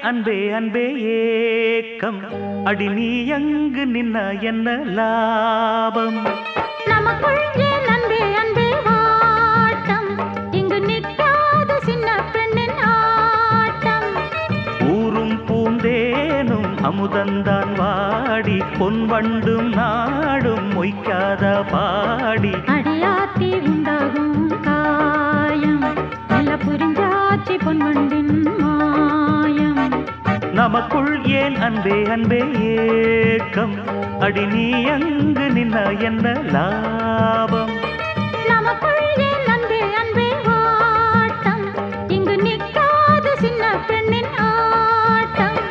அன்பே அன்பே ஏக்கம் அடி நீ எங்கு நின்ன என்ன லாபம் நமக்குள் ஏன் அன்பே அன்பே வாட்டம் இங்கு நிற்காத சின்ன பெண்ணின் ஆட்டம் ஊரும் பூந்தேனும் அமுதந்தான் வாடி பொன் வண்டும் நாடும் மொய்க்காத பாடி அடியாத்தி உண்டாகும் காயம் நல்ல புரிஞ்சாச்சி பொன்வண்டின் மாயம் நமக்குள் ஏன் அன்பே அன்பே ஏக்கம் அடி நீ எங்கு நின்ன என்ன லாபம் நமக்குள் ஏன் அன்பே அன்பே வாட்டம் இங்கு நிற்காத சின்ன பெண்ணின் ஆட்டம்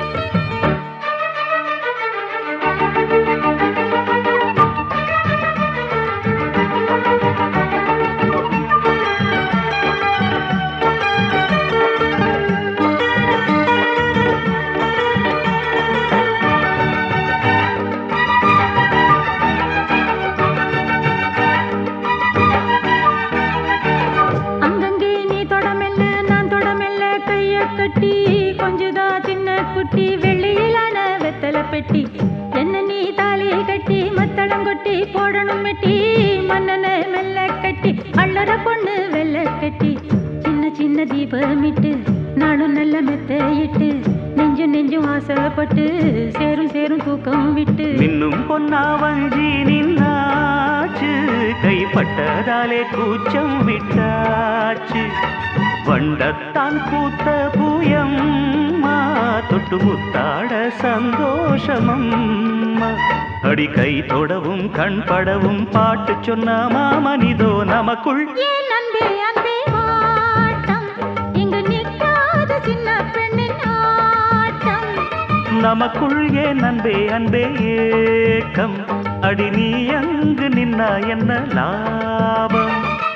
அங்கங்கே நீ தொடமெல்ல நான் தொடமெல்ல கைய கட்டி கொஞ்சதா சின்ன குட்டி வெள்ளியிலான வெத்தலை பெட்டி என்ன நீ தாலியை கட்டி மத்தளம் கொட்டி போடணும் மெட்டி மன்னனை மெல்ல கட்டி அள்ளற பொண்ணு வெள்ள கட்டி சின்ன சின்ன தீபமிட்டு நாளும் நல்ல மெத்தையிட்டு நெஞ்சும் நெஞ்சும் ஆசைப்பட்டு சேரும் சேரும் தூக்கம் விட்டு மின்னும் பொன்னா வஞ்சி நின்னாச்சு கைப்பட்டதாலே கூச்சம் விட்டாச்சு வண்டத்தான் கூத்த பூயம்மா தொட்டு முத்தாட சந்தோஷமம்மா அடி கை தொடவும் கண் படவும் பாட்டு சொன்ன மாமனிதோ நமக்குள் ஏன் அன்பே அன்பே வாட்டம் இங்கு நிற்காத சின்ன பெண்ணின் ஆட்டம் நமக்குள் ஏன் அன்பே அன்பே ஏக்கம் அடி நீ அங்கு நின்னா என்ன லாபம்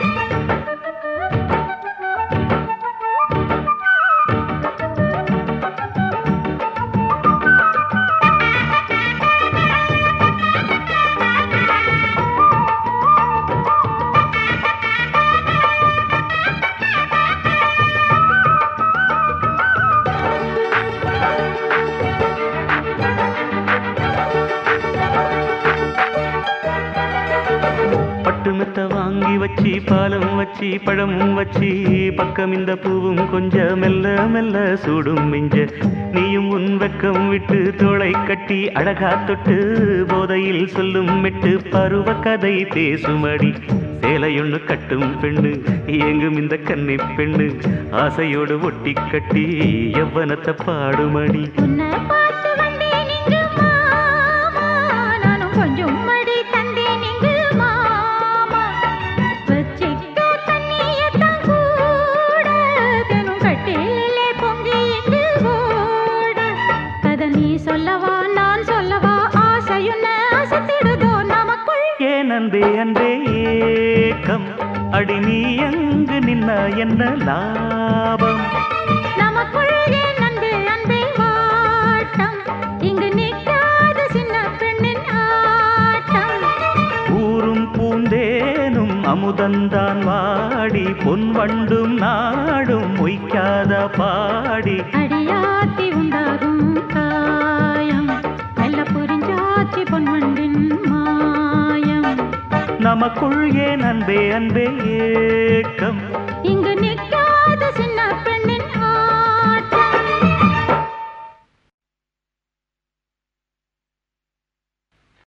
பட்டு மெத்த வாங்கி வச்சு பாலம் வச்சு பழமும் வச்சு பக்கம் இந்த பூவும் கொஞ்சம் மெல்ல மெல்ல சூடும் மிஞ்ச நீயும் உன் வெக்கம் விட்டு தோளை கட்டி அழகா தொட்டு போதையில் சொல்லும் மெட்டு பருவ கதை பேசுமடி சேலையொன்னு கட்டும் பெண்ணு எங்கும் இந்த கன்னி பெண்ணு ஆசையோடு ஒட்டி கட்டி எவ்வனத்தை பாடுமடி உன்னை பார்த்து வந்தேன் இங்கு மாமா நானும் கொஞ்சம் மடி தந்தேன் இங்கு மாமா வச்சிக்க தண்ணியத்தான் கூட தினம் கட்டிலே பொங்கி இங்கு ஓட கதை நீ சொல்லவா நான் சொல்லவா ஆசையுன்ன அசத்திடுதோ நமக்குள் ஏன் அன்பே அன்பே ஏக்கம் அடி நீ எங்கு நின்ன என்ன லாபம் நமக்குள் ஏன் அன்பே அன்பே வாட்டம் இங்கு நிற்காத சின்ன பெண்ணின் ஆட்டம் ஊரும் பூந்தேனும் அமுதந்தான் வாடி பொன் வண்டும் நாடும் மொய்க்காத பாடி அடியாத்தி உண்டாகும் காயம் மெல்ல புரிஞ்சாச்சி பொன்வண்டின் மாயம் நமக்குள் ஏன் அன்பே அன்பே ஏக்கம் இங்கு நீ